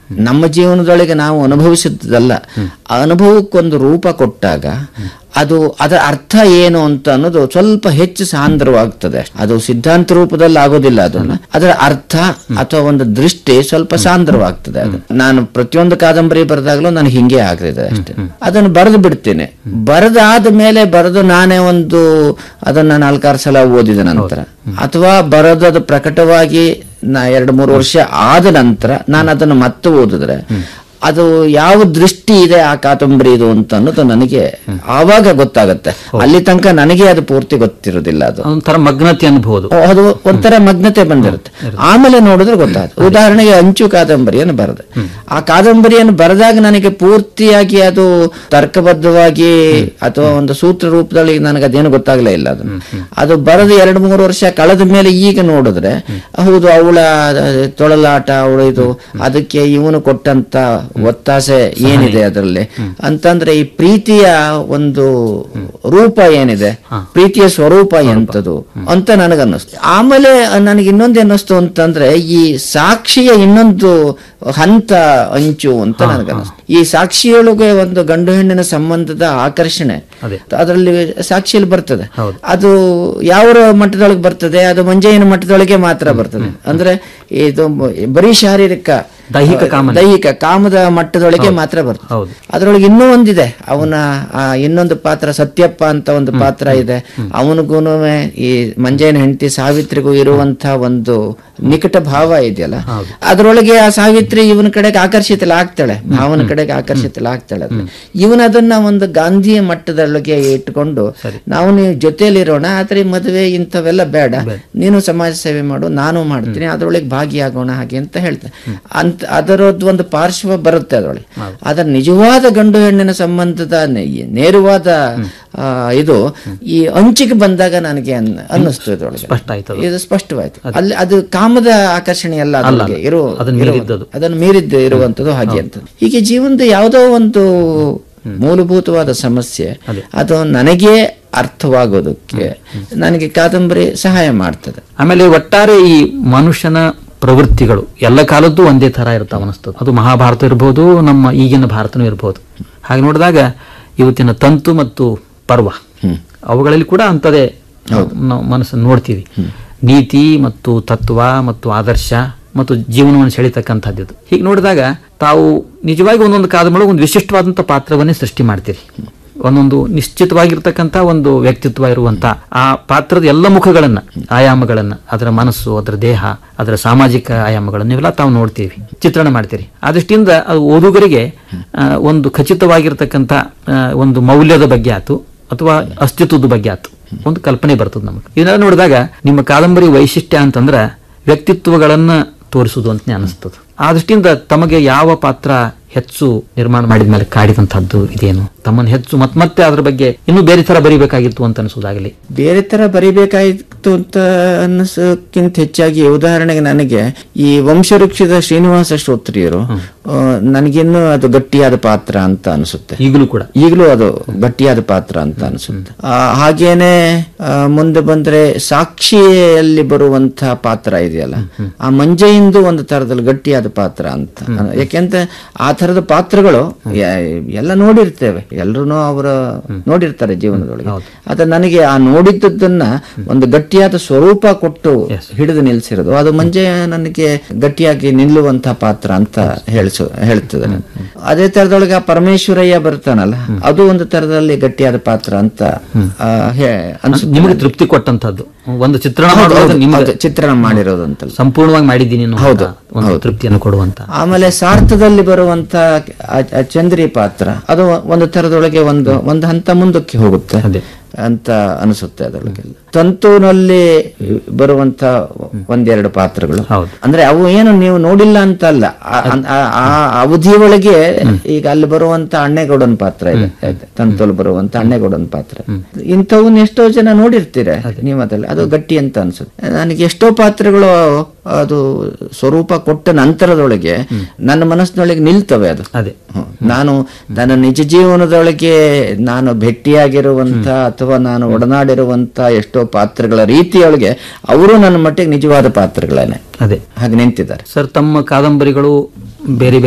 ನಮ್ಮ ಜೀವನದೊಳಗೆ ನಾವು ಅನುಭವಿಸಿದ್ದಲ್ಲ ಆ ಅನುಭವಕ್ಕೊಂದು ರೂಪ ಕೊಟ್ಟಾಗ ಅದು ಅದರ ಅರ್ಥ ಏನು ಅಂತ ಅನ್ನೋದು ಸ್ವಲ್ಪ ಹೆಚ್ಚು ಸಾಂದ್ರವಾಗ್ತದೆ ಅದು ಸಿದ್ಧಾಂತ ರೂಪದಲ್ಲಿ ಆಗೋದಿಲ್ಲ ಅದನ್ನ ಅದರ ಅರ್ಥ ಅಥವಾ ಒಂದು ದೃಷ್ಟಿ ಸ್ವಲ್ಪ ಸಾಂದ್ರವಾಗ್ತದೆ ಅದು ನಾನು ಪ್ರತಿಯೊಂದು ಕಾದಂಬರಿ ಬರೆದಾಗಲೂ ನನಗೆ ಹಿಂಗೆ ಆಗ್ತಿದೆ ಅಷ್ಟೇ ಅದನ್ನು ಬರೆದು ಬಿಡ್ತೇನೆ ಬರೆದಾದ ಮೇಲೆ ಬರೆದು ನಾನೇ ಒಂದು ಅದನ್ನ ನಾಲ್ಕಾರು ಸಲ ಓದಿದ ನಂತರ ಅಥವಾ ಬರೆದು ಅದು ಪ್ರಕಟವಾಗಿ ನಾ ಎರಡು ಮೂರು ವರ್ಷ ಆದ ನಂತರ ನಾನು ಅದನ್ನು ಮತ್ತೆ ಓದಿದ್ರೆ ಅದು ಯಾವ ದೃಷ್ಟಿ ಇದೆ ಆ ಕಾದಂಬರಿ ಇದು ಅಂತ ಅನ್ನೋದು ನನಗೆ ಆವಾಗ ಗೊತ್ತಾಗತ್ತೆ ಅಲ್ಲಿ ತನಕ ನನಗೆ ಅದು ಪೂರ್ತಿ ಗೊತ್ತಿರೋದಿಲ್ಲ ಅದು ಒಂಥರ ಮಗ್ನತೆ ಅನ್ಬಹುದು ಅದು ಒಂಥರ ಮಗ್ನತೆ ಬಂದಿರುತ್ತೆ ಆಮೇಲೆ ನೋಡಿದ್ರೆ ಗೊತ್ತಾಗುತ್ತೆ ಉದಾಹರಣೆಗೆ ಅಂಚು ಕಾದಂಬರಿಯನ್ನು ಬರೆದೆ ಆ ಕಾದಂಬರಿಯನ್ನು ಬರೆದಾಗ ನನಗೆ ಪೂರ್ತಿಯಾಗಿ ಅದು ತರ್ಕಬದ್ಧವಾಗಿ ಅಥವಾ ಒಂದು ಸೂತ್ರ ರೂಪದಲ್ಲಿ ನನಗೆ ಅದೇನು ಗೊತ್ತಾಗ್ಲೇ ಇಲ್ಲ ಅದು ಅದು ಬರೆದು ಎರಡು ಮೂರು ವರ್ಷ ಕಳೆದ ಮೇಲೆ ಈಗ ನೋಡಿದ್ರೆ ಹೌದು ಅವಳ ತೊಳಲಾಟ ಅವಳು ಇದು ಅದಕ್ಕೆ ಇವನು ಕೊಟ್ಟಂತ ಒತ್ತಾಸೆ ಏನಿದೆ ಅದರಲ್ಲಿ ಅಂತಂದ್ರೆ ಈ ಪ್ರೀತಿಯ ಒಂದು ರೂಪ ಏನಿದೆ ಪ್ರೀತಿಯ ಸ್ವರೂಪ ಎಂತದು ಅಂತ ನನಗನ್ನಿಸ್ತು ಆಮೇಲೆ ನನಗೆ ಇನ್ನೊಂದು ಅನ್ನಿಸ್ತು ಅಂತಂದ್ರೆ ಈ ಸಾಕ್ಷಿಯ ಇನ್ನೊಂದು ಹಂತ ಅಂಚು ಅಂತ ನನಗನ್ನಿಸ್ತು ಈ ಸಾಕ್ಷಿಯೊಳಗೆ ಒಂದು ಗಂಡು ಹೆಣ್ಣಿನ ಸಂಬಂಧದ ಆಕರ್ಷಣೆ ಅದೇ. ಅದರಲ್ಲಿ ಸಾಕ್ಷಿಯಲ್ಲಿ ಬರ್ತದೆ ಅದು ಯಾವ ಮಟ್ಟದೊಳಗೆ ಬರ್ತದೆ ಅದು ಮಂಜಯ್ಯನ ಮಟ್ಟದೊಳಗೆ ಮಾತ್ರ ಬರ್ತದೆ ಅಂದ್ರೆ ಇದು ಬರೀ ಶಾರೀರಿಕ ದೈಹಿಕ ಕಾಮನೆ. ದೈಹಿಕ ಕಾಮದ ಮಟ್ಟದೊಳಗೆ ಮಾತ್ರ ಬರ್ತದೆ ಹೌದು. ಅದರೊಳಗೆ ಇನ್ನೂ ಒಂದಿದೆ ಅವನ ಆ ಇನ್ನೊಂದು ಪಾತ್ರ ಸತ್ಯಪ್ಪ ಅಂತ ಒಂದು ಪಾತ್ರ ಇದೆ ಅವನಿಗೂನು ಈ ಮಂಜಯ್ಯನ ಹೆಂಡತಿ ಸಾವಿತ್ರಿಗೂ ಇರುವಂತ ಒಂದು ನಿಕಟ ಭಾವ ಇದೆಯಲ್ಲ ಅದರೊಳಗೆ ಆ ಸಾವಿತ್ರಿ ಇವನ ಕಡೆಗೆ ಆಕರ್ಷಿತಲಾಗ್ತಾಳೆ ಭಾವನ ಕಡೆಗೆ ಆಕರ್ಷಿತಲಾಗ್ತಾಳೆ ಅದು. ಇವನು ಅದನ್ನ ಒಂದು ಗಾಂಧಿಯ ಮಟ್ಟದೊಳಗೆ ಇಟ್ಕೊಂಡು ನಾವು ನೀವು ಜೊತೆಯಲ್ಲಿರೋಣ ಆದ್ರೆ ಈ ಮದುವೆ ಇಂಥವೆಲ್ಲ ಬೇಡ ನೀನು ಸಮಾಜ ಸೇವೆ ಮಾಡು ನಾನು ಮಾಡ್ತೀನಿ ಅದರೊಳಗೆ ಭಾಗಿಯಾಗೋಣ ಹಾಗೆ ಅಂತ ಹೇಳ್ತಾರೆ ಅಂತ ಅದರದ್ದು ಒಂದು ಪಾರ್ಶ್ವ ಬರುತ್ತೆ ಅದರೊಳಗೆ ಅದರ ನಿಜವಾದ ಗಂಡು ಹೆಣ್ಣಿನ ಸಂಬಂಧದ ನೆ- ನೇರವಾದ ಆ, ಇದು ಈ ಅಂಚಿಗೆ ಬಂದಾಗ ನನಗೆ ಅನ್- ಅನ್ನಿಸ್ತು ಇದರೊಳಗೆ ಸ್ಪಷ್ಟ ಆಯ್ತು ಅದು. ಇದು ಸ್ಪಷ್ಟವಾಯ್ತು ಅಲ್ಲಿ ಅದು ಕಾಮದ ಆಕರ್ಷಣೆ ಅಲ್ಲ ಅದರೊಳಗೆ ಇರೋ ಅದನ್ನ ಇರೋ- ಮೀರಿದ್ದದು. ಅದನ್ನು ಮೀರಿದ್ದು ಇರುವಂತದ್ದು ಹಾಗೆ ಅಂತ ಹೀಗೆ ಜೀವನದ ಯಾವುದೋ ಒಂದು ಮೂಲಭೂತವಾದ ಸಮಸ್ಯೆ ಅದು ನನಗೆ ಅರ್ಥವಾಗೋದಕ್ಕೆ ನನಗೆ ಕಾದಂಬರಿ ಸಹಾಯ ಮಾಡ್ತದೆ ಆಮೇಲೆ ಒಟ್ಟಾರೆ ಈ ಮನುಷ್ಯನ ಪ್ರವೃತ್ತಿಗಳು ಎಲ್ಲ ಕಾಲದ್ದು ಒಂದೇ ತರ ಇರ್ತಾವ ಅನಿಸ್ತದೆ ಅದು ಮಹಾಭಾರತ ಇರ್ಬೋದು ನಮ್ಮ ಈಗಿನ ಭಾರತನೂ ಇರ್ಬೋದು ಹಾಗೆ ನೋಡಿದಾಗ ಇವತ್ತಿನ ತಂತು ಮತ್ತು ಪರ್ವ ಅವುಗಳಲ್ಲಿ ಕೂಡ ಅಂಥದೇ ನಾವು ಮನಸ್ಸನ್ನು ನೋಡ್ತೀವಿ ನೀತಿ ಮತ್ತು ತತ್ವ ಮತ್ತು ಆದರ್ಶ ಮತ್ತು ಜೀವನವನ್ನು ಸೆಳಿತಕ್ಕಂಥದ್ದು ಇದು ಹೀಗೆ ನೋಡಿದಾಗ ತಾವು ನಿಜವಾಗಿ ಒಂದೊಂದು ಕಾದಂಬರಿ ಒಂದು ವಿಶಿಷ್ಟವಾದಂಥ ಪಾತ್ರವನ್ನೇ ಸೃಷ್ಟಿ ಮಾಡ್ತೀರಿ ಒಂದೊಂದು ನಿಶ್ಚಿತವಾಗಿರ್ತಕ್ಕಂಥ ಒಂದು ವ್ಯಕ್ತಿತ್ವ ಇರುವಂತ ಆ ಪಾತ್ರದ ಎಲ್ಲ ಮುಖಗಳನ್ನ ಆಯಾಮಗಳನ್ನ ಅದರ ಮನಸ್ಸು ಅದರ ದೇಹ ಅದರ ಸಾಮಾಜಿಕ ಆಯಾಮಗಳನ್ನ ಇವೆಲ್ಲ ತಾವು ನೋಡ್ತೀವಿ ಚಿತ್ರಣ ಮಾಡ್ತೀರಿ ಆ ದೃಷ್ಟಿಯಿಂದ ಅದು ಓದುಗರಿಗೆ ಆ, ಒಂದು ಖಚಿತವಾಗಿರ್ತಕ್ಕಂಥ ಆ, ಒಂದು ಮೌಲ್ಯದ ಬಗ್ಗೆ ಆತು ಅಥವಾ ಅಸ್ತಿತ್ವದ ಬಗ್ಗೆ ಆತು ಒಂದು ಕಲ್ಪನೆ ಬರ್ತದೆ ನಮಗೆ ಇದನ್ನೆಲ್ಲ ನೋಡಿದಾಗ ನಿಮ್ಮ ಕಾದಂಬರಿ ವೈಶಿಷ್ಟ್ಯ ಅಂತಂದ್ರ ವ್ಯಕ್ತಿತ್ವಗಳನ್ನ ತೋರಿಸುವುದು ಅಂತ ಅನಿಸ್ತದೆ ಆ ದೃಷ್ಟಿಯಿಂದ ತಮಗೆ ಯಾವ ಪಾತ್ರ ಹೆಚ್ಚು ನಿರ್ಮಾಣ ಮಾಡಿದ ಮೇಲೆ ಕಾಡಿದಂತಹದ್ದು ಇದೇನು ತಮ್ಮನ್ನು ಹೆಚ್ಚು ಮತ್ ಮತ್ತೆ ಅದ್ರ ಬಗ್ಗೆ ಇನ್ನೂ ಬೇರೆ ತರ ಬರಿಬೇಕಾಗಿತ್ತು ಅಂತ ಅನಿಸೋದಾಗಲಿ ಬೇರೆ ತರ ಬರಿಬೇಕಾಯ್ತು ಅಂತ ಅನ್ನಿಸೋಕ್ಕಿಂತ ಹೆಚ್ಚಾಗಿ ಉದಾಹರಣೆಗೆ ನನಗೆ ಈ ವಂಶವೃಕ್ಷದ ಶ್ರೀನಿವಾಸ ಶ್ರೋತ್ರಿಯರು ಆ, ನನಗಿನ್ನೂ ಅದು ಗಟ್ಟಿಯಾದ ಪಾತ್ರ ಅಂತ ಅನಿಸುತ್ತೆ ಈಗಲೂ ಕೂಡ ಈಗಲೂ ಅದು ಗಟ್ಟಿಯಾದ ಪಾತ್ರ ಅಂತ ಅನಿಸುತ್ತೆ ಆ, ಹಾಗೇನೆ ಆ, ಮುಂದೆ ಬಂದ್ರೆ ಸಾಕ್ಷಿಯಲ್ಲಿ ಬರುವಂತಹ ಪಾತ್ರ ಇದೆಯಲ್ಲ ಆ ಮಂಜೆಯಿಂದ ಒಂದು ತರದಲ್ಲಿ ಗಟ್ಟಿಯಾದ ಪಾತ್ರ ಅಂತ ಯಾಕೆಂತ ಆ ತರದ ಪಾತ್ರಗಳು ಯ- ಎಲ್ಲ ನೋಡಿರ್ತೇವೆ ಎಲ್ರು ಅವರ ನೋಡಿರ್ತಾರೆ ಜೀವನದೊಳಗೆ ಅದ ನನಗೆ ಆ ನೋಡಿದ್ದನ್ನ ಒಂದು ಗಟ್ಟಿಯಾದ ಸ್ವರೂಪ ಕೊಟ್ಟು ಹಿಡಿದು ನಿಲ್ಸಿರೋದು ಅದು ಮಂಜೆ ನನಗೆ ಗಟ್ಟಿಯಾಗಿ ನಿಲ್ಲುವಂತಹ ಪಾತ್ರ ಅಂತ ಹೇಳಿಸು ಹೇಳ್ತದೆ ಅದೇ ತರದೊಳಗೆ ಆ ಪರಮೇಶ್ವರಯ್ಯ ಬರ್ತಾನಲ್ಲ ಅದು ಒಂದು ತರದಲ್ಲಿ ಗಟ್ಟಿಯಾದ ಪಾತ್ರ ಅಂತ ಆ, ಹೇ- ಅನ್ಸುತ್ತೆ ನಿಮಗೆ ತೃಪ್ತಿ ಕೊಟ್ಟಂತದ್ದು ಒಂದು ಚಿತ್ರಣ ಹೌದು, ಮಾಡುವಾಗ ಹೌದು, ನಿಮ್ಗೆ ಹೌದು, ಚಿತ್ರಣ ಮಾಡಿರೋದಂತಲ್ಲ ಸಂಪೂರ್ಣವಾಗಿ ಮಾಡಿದ್ದೀನಿ ಅನ್ನೋ ಹೌದು, ಒಂದು ತೃಪ್ತಿಯನ್ನು ಕೊಡುವಂತ ಆಮೇಲೆ ಸಾರ್ಥದಲ್ಲಿ ಬರುವಂತ ಆ- ಆ ಚಂದ್ರಿ ಪಾತ್ರ ಅದು ಒಂದು ತರದೊಳಗೆ ಒಂದು ಒಂದು ಹಂತ ಮುಂದಕ್ಕೆ ಹೋಗುತ್ತೆ ಅದೇ. ಅಂತ ಅನಿಸುತ್ತೆ ಅದರೊಳಗೆಲ್ಲ ತಂತುನಲ್ಲಿ ಬರುವಂತ ಒಂದೆರಡು ಪಾತ್ರಗಳು ಹೌದು. ಅಂದ್ರೆ ಅವು ಏನು ನೀವು ನೋಡಿಲ್ಲ ಅಂತ ಅಲ್ಲ ಆ- ಆ- ಆ ಅವಧಿ ಒಳಗೆ ಈಗ ಅಲ್ಲಿ ಬರುವಂತ ಅಣ್ಣೇಗೌಡನ ಪಾತ್ರ ಇದೆ ತಂತುಲ್ ಬರುವಂತ ಅಣ್ಣೇಗೌಡನ ಪಾತ್ರ ಇಂಥವನ್ನ ಎಷ್ಟೋ ಜನ ನೋಡಿರ್ತೀರ ನೀವು ಅದ್ರಲ್ಲಿ ಅದು ಗಟ್ಟಿ ಅಂತ ಅನ್ಸುತ್ತೆ ನನಗೆ ಎಷ್ಟೋ ಪಾತ್ರಗಳು ಅದು ಸ್ವರೂಪ ಕೊಟ್ಟ ನಂತರದೊಳಗೆ ನನ್ನ ಮನಸ್ಸಿನೊಳಗೆ ನಿಲ್ತವೆ ಅದು ಅದೇ ಹ್ಮ್. ನಾನು ನನ್ನ ನಿಜ ಜೀವನದೊಳಗೆ ನಾನು ಭೇಟಿಯಾಗಿರುವಂತ ಅಥವಾ ನಾನು ಒಡನಾಡಿರುವಂತ ಎಷ್ಟೋ ಪಾತ್ರಗಳ ರೀತಿಯೊಳಗೆ ಅವರು ನನ್ನ ಮಟ್ಟಿಗೆ ನಿಜವಾದ ಪಾತ್ರಗಳೇನೆ ಅದೇ ಹಾಗೆ ನಿಂತಿದ್ದಾರೆ ಸರ್ ತಮ್ಮ ಕಾದಂಬರಿಗಳು ಬೇರೆ